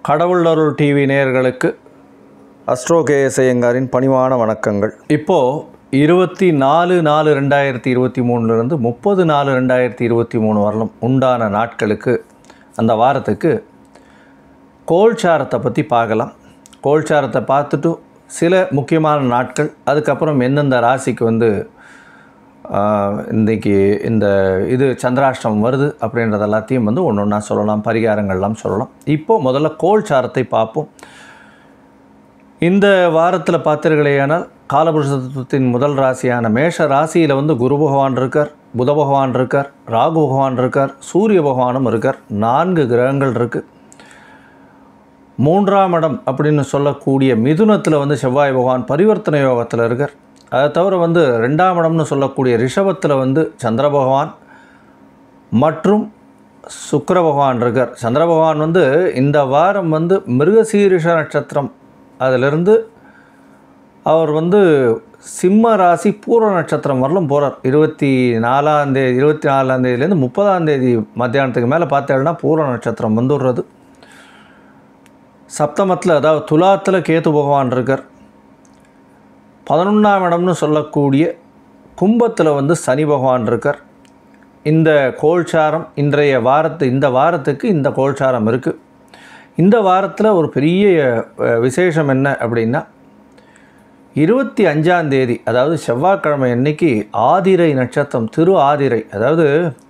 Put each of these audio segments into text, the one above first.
கடவுள் அருள் டிவி நேயர்களுக்கு அஸ்ட்ரோ கேஎஸ் ஐயங்காரின் பணிவான வணக்கங்கள் இப்போது இருபத்தி நாலு நாலு ரெண்டாயிரத்தி இருபத்தி மூணுலேருந்து முப்பது நாலு ரெண்டாயிரத்தி இருபத்தி மூணு வரலும் உண்டான நாட்களுக்கு அந்த வாரத்துக்கு கோல்சாரத்தை பற்றி பார்க்கலாம் கோல்சாரத்தை பார்த்துட்டு சில முக்கியமான நாட்கள் அதுக்கப்புறம் எந்தெந்த ராசிக்கு வந்து ஆஹ், இன்னைக்கு இந்த இது சந்திராஷ்டமம் வருது அப்படின்றது எல்லாத்தையும் வந்து ஒன்று ஒன்றா சொல்லலாம் பரிகாரங்கள்லாம் சொல்லலாம் இப்போது முதல்ல கோல்சாரத்தை பார்ப்போம் இந்த வாரத்தில் பார்த்தீர்களேயானால் காலபுருஷ தத்துவத்தின் முதல் ராசியான மேஷ ராசியில் வந்து குரு பகவான் இருக்கார் புத பகவான் இருக்கார் ராகு பகவான் இருக்கார் சூரிய பகவானும் இருக்கார் நான்கு கிரகங்கள் இருக்குது மூன்றாம் இடம் அப்படின்னு சொல்லக்கூடிய மிதுனத்தில் வந்து செவ்வாய் பகவான் பரிவர்த்தனை யோகத்தில் இருக்கார் அதை தவிர வந்து ரெண்டாம் இடம்னு சொல்லக்கூடிய ரிஷபத்தில் வந்து சந்திர பகவான் மற்றும் சுக்கிர பகவான் இருக்கார் சந்திர பகவான் வந்து இந்த வாரம் வந்து மிருகசீரிஷ நட்சத்திரம் அதிலிருந்து அவர் வந்து சிம்ம ராசி பூர்வ நட்சத்திரம் வரலும் போகிறார் இருபத்தி நாலாம் தேதி இருபத்தி நாலாம் தேதியிலேருந்து முப்பதாம் தேதி மத்தியானத்துக்கு மேலே பார்த்தேன்னா பூர்வ நட்சத்திரம் வந்துடுறது சப்தமத்தில் அதாவது துலாத்தில் கேத்து பகவான் இருக்கார் பதினொன்றாம் இடம்னு சொல்லக்கூடிய கும்பத்தில் வந்து சனி பகவான் இருக்கார் இந்த கோல்சாரம் இன்றைய வாரத்து இந்த வாரத்துக்கு இந்த கோல்சாரம் இருக்குது இந்த வாரத்தில் ஒரு பெரிய அஹ், விசேஷம் என்ன அப்படின்னா இருபத்தி அஞ்சாம் தேதி அதாவது செவ்வாய்க்கிழமை அன்னைக்கு ஆதிரை நட்சத்திரம் திரு ஆதிரை அதாவது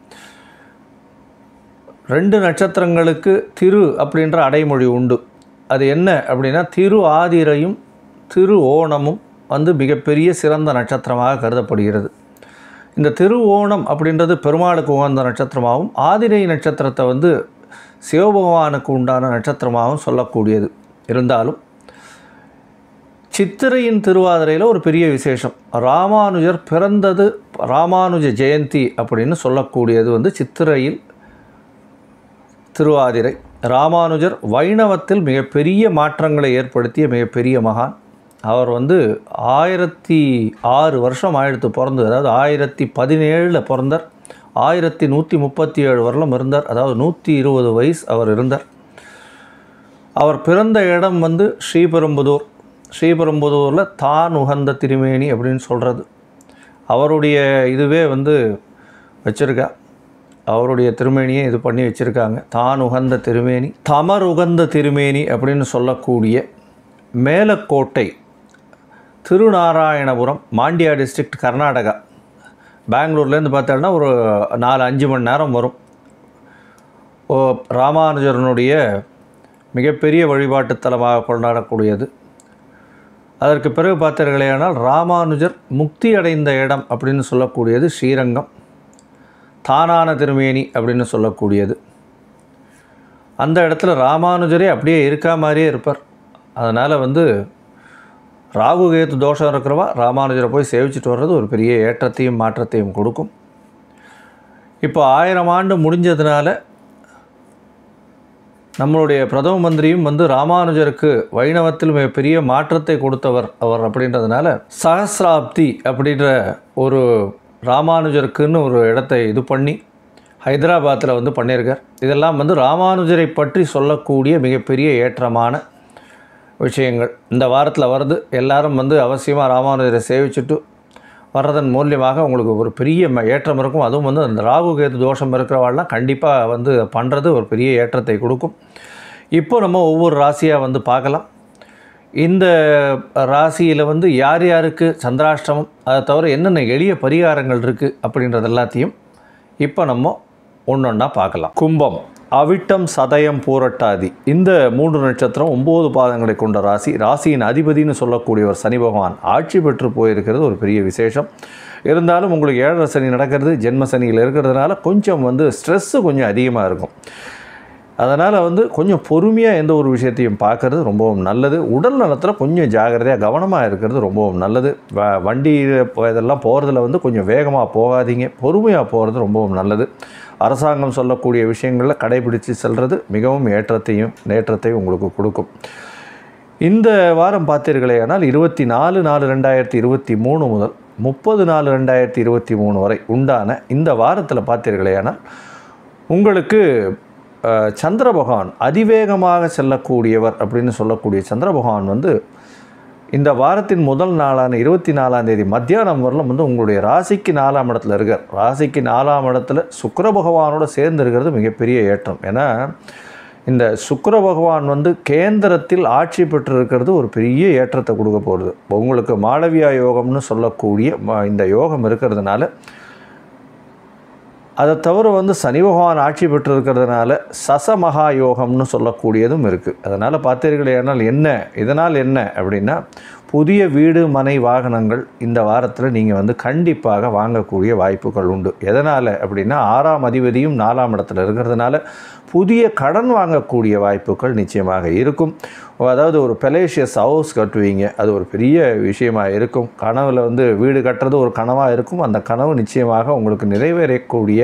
ரெண்டு நட்சத்திரங்களுக்கு திரு அப்படின்ற அடைமொழி உண்டு அது என்ன அப்படின்னா திரு ஆதிரையும் திரு ஓணமும் வந்து மிகப்பெரிய சிறந்த நட்சத்திரமாக கருதப்படுகிறது இந்த திரு ஓணம் அப்படின்றது பெருமாளுக்கு உகந்த நட்சத்திரமாகவும் ஆதிரை நட்சத்திரத்தை வந்து சிவபகவானுக்கு உண்டான நட்சத்திரமாகவும் சொல்லக்கூடியது இருந்தாலும் சித்திரையின் திருவாதிரையில் ஒரு பெரிய விசேஷம் ராமானுஜர் பிறந்தது ராமானுஜ ஜெயந்தி அப்படின்னு சொல்லக்கூடியது வந்து சித்திரையில் திருவாதிரை ராமானுஜர் வைணவத்தில் மிகப்பெரிய மாற்றங்களை ஏற்படுத்திய மிகப்பெரிய மகான் அவர் வந்து ஆயிரத்தி ஆறு வருஷம் ஆயிரத்து பிறந்து அதாவது ஆயிரத்தி பதினேழில் பிறந்தார் ஆயிரத்தி நூற்றி முப்பத்தி ஏழு வரலும் இருந்தார் அதாவது நூற்றி இருபது வயசு அவர் இருந்தார் அவர் பிறந்த இடம் வந்து ஸ்ரீபெரும்புதூர் ஸ்ரீபெரும்புதூரில் தான் உகந்த திருமேனி அப்படின்னு சொல்கிறது அவருடைய இதுவே வந்து வச்சுருக்கா அவருடைய திருமேனியை இது பண்ணி வச்சுருக்காங்க தான் உகந்த திருமேனி தமர் உகந்த திருமேனி அப்படின்னு சொல்லக்கூடிய மேலக்கோட்டை திருநாராயணபுரம் மாண்டியா டிஸ்ட்ரிக்ட் கர்நாடகா பெங்களூர்லேருந்து பார்த்தோன்னா ஒரு நாலு அஞ்சு மணி நேரம் வரும் ஓ ராமானுஜரனுடைய மிகப்பெரிய வழிபாட்டு தலமாக கொண்டாடக்கூடியது அதற்கு பிறகு பார்த்தீர்களேயானால் ராமானுஜர் முக்தி அடைந்த இடம் அப்படின்னு சொல்லக்கூடியது ஸ்ரீரங்கம் தானான திருமேனி அப்படின்னு சொல்லக்கூடியது அந்த இடத்துல ராமானுஜரே அப்படியே இருக்கா மாதிரியே இருப்பார் அதனால் வந்து ராகு கேத்து தோஷம் இருக்கிறவா ராமானுஜரை போய் சேவிச்சிட்டு வர்றது ஒரு பெரிய ஏற்றத்தையும் மாற்றத்தையும் கொடுக்கும் இப்போ ஆயிரம் ஆண்டு முடிஞ்சதுனால நம்மளுடைய பிரதம மந்திரியும் வந்து ராமானுஜருக்கு வைணவத்தில் மிகப்பெரிய மாற்றத்தை கொடுத்தவர் அவர் அப்படின்றதுனால சஹசிராப்தி அப்படின்ற ஒரு ராமானுஜருக்குன்னு ஒரு இடத்தை இது பண்ணி ஹைதராபாத்தில் வந்து பண்ணியிருக்கார் இதெல்லாம் வந்து ராமானுஜரை பற்றி சொல்லக்கூடிய மிகப்பெரிய ஏற்றமான விஷயங்கள் இந்த வாரத்தில் வருது எல்லாரும் வந்து அவசியமாக ராமானுஜரை சேவிச்சுட்டு வர்றதன் மூலியமாக உங்களுக்கு ஒரு பெரிய ம- ஏற்றம் இருக்கும் அதுவும் வந்து அந்த ராகு கேது தோஷம் இருக்கிறவாள்லாம் கண்டிப்பாக வந்து பண்ணுறது ஒரு பெரிய ஏற்றத்தை கொடுக்கும் இப்போ நம்ம ஒவ்வொரு ராசியாக வந்து பார்க்கலாம் இந்த ராசியில் வந்து யார் யாருக்கு சந்திராஷ்டமம் அதை தவிர என்னென்ன எளிய பரிகாரங்கள் இருக்குது அப்படின்றது எல்லாத்தையும் இப்போ நம்ம ஒன்றொன்னா பார்க்கலாம் கும்பம் அவிட்டம் சதயம் பூரட்டாதி இந்த மூன்று நட்சத்திரம் ஒம்பது பாதங்களை கொண்ட ராசி ராசியின் அதிபதின்னு சொல்லக்கூடியவர் சனி பகவான் ஆட்சி பெற்று போயிருக்கிறது ஒரு பெரிய விசேஷம் இருந்தாலும் உங்களுக்கு ஏழரை சனி நடக்கிறது ஜென்ம சனியில் இருக்கிறதுனால கொஞ்சம் வந்து ஸ்ட்ரெஸ்ஸு கொஞ்சம் அதிகமாக இருக்கும் அதனால் வந்து கொஞ்சம் பொறுமையாக எந்த ஒரு விஷயத்தையும் பார்க்கறது ரொம்பவும் நல்லது உடல் நலத்தில் கொஞ்சம் ஜாகிரதையாக கவனமாக இருக்கிறது ரொம்பவும் நல்லது வ வண்டியில் இதெல்லாம் போகிறதுல வந்து கொஞ்சம் வேகமாக போகாதீங்க பொறுமையாக போகிறது ரொம்பவும் நல்லது அரசாங்கம் சொல்லக்கூடிய விஷயங்களில் கடைபிடித்து செல்வது மிகவும் ஏற்றத்தையும் நேற்றத்தையும் உங்களுக்கு கொடுக்கும் இந்த வாரம் பார்த்தீர்களேயானால் இருபத்தி நாலு நாலு ரெண்டாயிரத்தி இருபத்தி மூணு முதல் முப்பது நாலு ரெண்டாயிரத்தி இருபத்தி மூணு வரை உண்டான இந்த வாரத்தில் பார்த்தீர்களேயானால் உங்களுக்கு அஹ், சந்திர பகவான் அதிவேகமாக செல்லக்கூடியவர் அப்படின்னு சொல்லக்கூடிய சந்திர பகவான் வந்து இந்த வாரத்தின் முதல் நாளான இருபத்தி நாலாம் தேதி மத்தியானம் வரலும் வந்து உங்களுடைய ராசிக்கு நாலாம் இடத்துல இருக்கார் ராசிக்கு நாலாம் இடத்துல சுக்கிர பகவானோட சேர்ந்து இருக்கிறது மிகப்பெரிய ஏற்றம் ஏன்னா இந்த சுக்கிர பகவான் வந்து கேந்திரத்தில் ஆட்சி பெற்றிருக்கிறது ஒரு பெரிய ஏற்றத்தை கொடுக்க போகிறது உங்களுக்கு மாளவியா யோகம்னு சொல்லக்கூடிய ம- இந்த யோகம் இருக்கிறதுனால அதை தவிர வந்து சனி பகவான் ஆட்சி பெற்றிருக்கிறதுனால சசமகா யோகம்னு சொல்லக்கூடியதும் இருக்குது அதனால் பார்த்தீர்களேனால் என்ன இதனால் என்ன அப்படின்னா புதிய வீடு மனை வாகனங்கள் இந்த வாரத்தில் நீங்கள் வந்து கண்டிப்பாக வாங்கக்கூடிய வாய்ப்புகள் உண்டு எதனால் அப்படின்னா ஆறாம் அதிபதியும் நாலாம் இடத்துல இருக்கிறதுனால புதிய கடன் வாங்கக்கூடிய வாய்ப்புகள் நிச்சயமாக இருக்கும் அதாவது ஒரு பெலேஷியஸ் ஹவுஸ் கட்டுவீங்க அது ஒரு பெரிய விஷயமா இருக்கும் கனவில் வந்து வீடு கட்டுறது ஒரு கனவாக இருக்கும் அந்த கனவு நிச்சயமாக உங்களுக்கு நிறைவேறக்கூடிய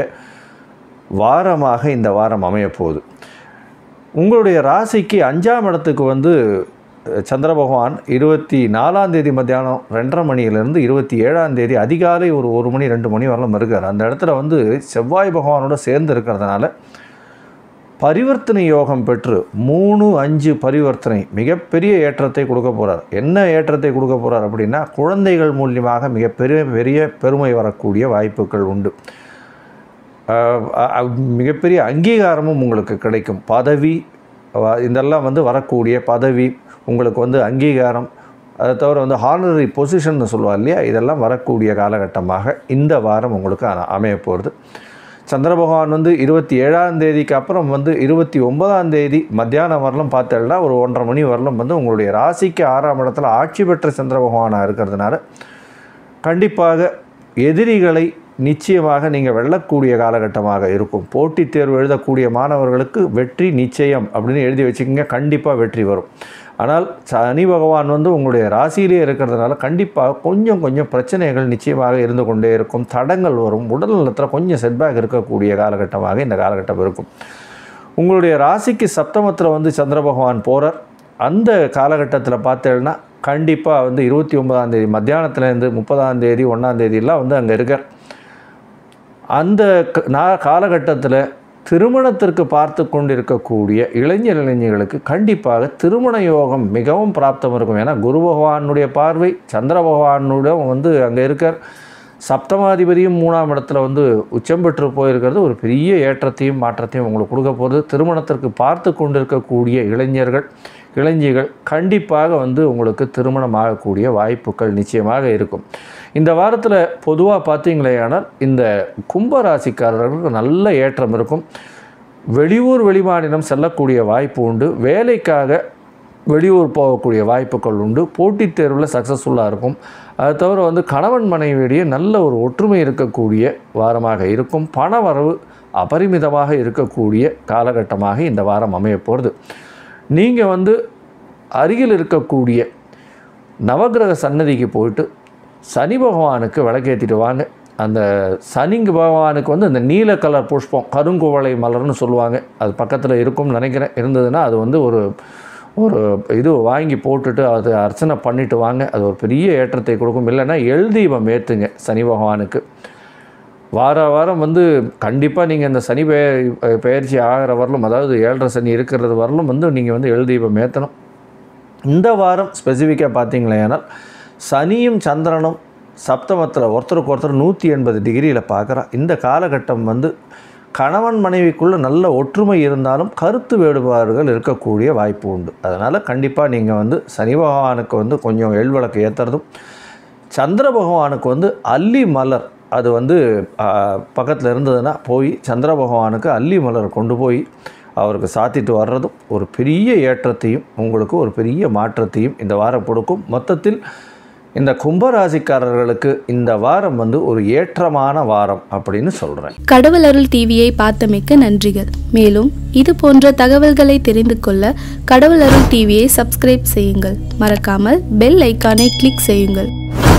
வாரமாக இந்த வாரம் அமையப்போகுது உங்களுடைய ராசிக்கு அஞ்சாம் இடத்துக்கு வந்து அஹ், சந்திர பகவான் இருபத்தி நாலாம் தேதி மத்தியானம் ரெண்டரை மணியிலேருந்து இருபத்தி ஏழாம் தேதி அதிகாலை ஒரு ஒரு மணி ரெண்டு மணி வரலாம் இருக்கார் அந்த இடத்துல வந்து செவ்வாய் பகவானோட சேர்ந்து இருக்கிறதுனால பரிவர்த்தனை யோகம் பெற்று மூணு அஞ்சு பரிவர்த்தனை மிகப்பெரிய ஏற்றத்தை கொடுக்க போகிறார் என்ன ஏற்றத்தை கொடுக்க போகிறார் அப்படின்னா குழந்தைகள் மூலியமாக மிகப்பெரிய பெரிய பெருமை வரக்கூடிய வாய்ப்புகள் உண்டு ஆஹ் அஹ் மிகப்பெரிய அங்கீகாரமும் உங்களுக்கு கிடைக்கும் பதவி வ- இதெல்லாம் வந்து வரக்கூடிய பதவி உங்களுக்கு வந்து அங்கீகாரம் அதை தவிர வந்து ஹானரி பொசிஷன் சொல்லுவா இல்லையா இதெல்லாம் வரக்கூடிய காலகட்டமாக இந்த வாரம் உங்களுக்கு அ- அமைய போகிறது சந்திர பகவான் வந்து இருபத்தி ஏழாம் தேதிக்கு அப்புறம் வந்து இருபத்தி ஒன்பதாம் தேதி மத்தியானம் வரலும் பார்த்தேன்னா ஒரு ஒன்றரை மணி வரலும் வந்து உங்களுடைய ராசிக்கு ஆறாம் இடத்துல ஆட்சி பெற்ற சந்திர பகவானாக இருக்கிறதுனால கண்டிப்பாக எதிரிகளை நிச்சயமாக நீங்கள் வெல்லக்கூடிய காலகட்டமாக இருக்கும் போட்டித் தேர்வு எழுதக்கூடிய மாணவர்களுக்கு வெற்றி நிச்சயம் அப்படின்னு எழுதி வச்சுக்கோங்க கண்டிப்பாக வெற்றி வரும் ஆனால் சனி பகவான் வந்து உங்களுடைய ராசியிலே இருக்கிறதுனால கண்டிப்பாக கொஞ்சம் கொஞ்சம் பிரச்சனைகள் நிச்சயமாக இருந்து கொண்டே இருக்கும் தடங்கள் வரும் உடல் நலத்தில் கொஞ்சம் செட்பேக் இருக்கக்கூடிய காலகட்டமாக இந்த காலகட்டம் இருக்கும் உங்களுடைய ராசிக்கு சப்தமத்தில் வந்து சந்திர பகவான் போகிறார் அந்த காலகட்டத்தில் பார்த்தேன்னா கண்டிப்பாக வந்து இருபத்தி ஒன்பதாம் தேதி மத்தியானத்துலேருந்து முப்பதாம் தேதி ஒன்றாம் தேதியெல்லாம் வந்து அங்கே இருக்கார் அந்த க- நா- காலகட்டத்தில் திருமணத்திற்கு பார்த்து கொண்டிருக்கக்கூடிய இளைஞர் இளைஞர்களுக்கு கண்டிப்பாக திருமண யோகம் மிகவும் பிராப்தம் இருக்கும் ஏன்னா குரு பகவானுடைய பார்வை சந்திர பகவானுடன் வந்து அங்கே இருக்கார் சப்தமாதிபதியும் மூணாம் இடத்துல வந்து உச்சம் பெற்று போயிருக்கிறது ஒரு பெரிய ஏற்றத்தையும் மாற்றத்தையும் உங்களுக்கு கொடுக்க போகிறது திருமணத்திற்கு பார்த்து கொண்டிருக்கக்கூடிய இளைஞர்கள் இளைஞிகள் கண்டிப்பாக வந்து உங்களுக்கு திருமணம் ஆகக்கூடிய வாய்ப்புகள் நிச்சயமாக இருக்கும் இந்த வாரத்தில் பொதுவாக பார்த்தீங்களேயானால் இந்த கும்பராசிக்காரர்களுக்கு நல்ல ஏற்றம் இருக்கும் வெளியூர் வெளிமாநிலம் செல்லக்கூடிய வாய்ப்பு உண்டு வேலைக்காக வெளியூர் போகக்கூடிய வாய்ப்புகள் உண்டு போட்டித் தேர்வில் சக்ஸஸ்ஃபுல்லாக இருக்கும் அது தவிர வந்து கணவன் மனைவியிடையே நல்ல ஒரு ஒற்றுமை இருக்கக்கூடிய வாரமாக இருக்கும் பண வரவு அபரிமிதமாக இருக்கக்கூடிய காலகட்டமாக இந்த வாரம் அமைய போகிறது நீங்கள் வந்து அருகில் இருக்கக்கூடிய நவக்கிரக சன்னதிக்கு போயிட்டு சனி பகவானுக்கு விளக்கேற்றிட்டு வாங்க அந்த சனிங்க பகவானுக்கு வந்து அந்த நீல கலர் புஷ்பம் கருங்குவளை மலர்னு சொல்லுவாங்க அது பக்கத்தில் இருக்கும்னு நினைக்கிறேன் இருந்ததுன்னா அது வந்து ஒரு ஒரு இது வாங்கி போட்டுட்டு அது அர்ச்சனை பண்ணிட்டு வாங்க அது ஒரு பெரிய ஏற்றத்தை கொடுக்கும் இல்லைன்னா எள் தீபம் ஏற்றுங்க சனி பகவானுக்கு வார வாரம் வந்து கண்டிப்பாக நீங்கள் இந்த சனி பெயர் பயிற்சி ஆகிற வரலும் அதாவது ஏழரை சனி இருக்கிறது வரலும் வந்து நீங்கள் வந்து எள் தீபம் ஏற்றணும் இந்த வாரம் ஸ்பெசிஃபிக்காக பார்த்தீங்களேனால் சனியும் சந்திரனும் சப்தமத்தில் ஒருத்தருக்கு ஒருத்தர் நூற்றி எண்பது டிகிரியில் பார்க்குறா இந்த காலகட்டம் வந்து கணவன் மனைவிக்குள்ள நல்ல ஒற்றுமை இருந்தாலும் கருத்து வேறுபாடுகள் இருக்கக்கூடிய வாய்ப்பு உண்டு அதனால் கண்டிப்பாக நீங்கள் வந்து சனி பகவானுக்கு வந்து கொஞ்சம் எள்விளக்கு ஏற்றுறதும் சந்திர பகவானுக்கு வந்து அல்லி மலர் அது வந்து பக்கத்தில் இருந்ததுன்னா போய் சந்திர பகவானுக்கு அல்லி மலர் கொண்டு போய் அவருக்கு சாத்திட்டு வர்றதும் ஒரு பெரிய ஏற்றத்தையும் உங்களுக்கு ஒரு பெரிய மாற்றத்தையும் இந்த வாரம் கொடுக்கும் மொத்தத்தில் இந்த கும்பராசிக்காரர்களுக்கு இந்த வாரம் வந்து ஒரு ஏற்றமான வாரம் அப்படின்னு சொல்கிறேன் கடவுள் அருள் டிவியை பார்த்தமைக்க நன்றிகள் மேலும் இது போன்ற தகவல்களை தெரிந்து கொள்ள கடவுள் அருள் டிவியை சப்ஸ்கிரைப் செய்யுங்கள் மறக்காமல் பெல் ஐக்கானை கிளிக் செய்யுங்கள்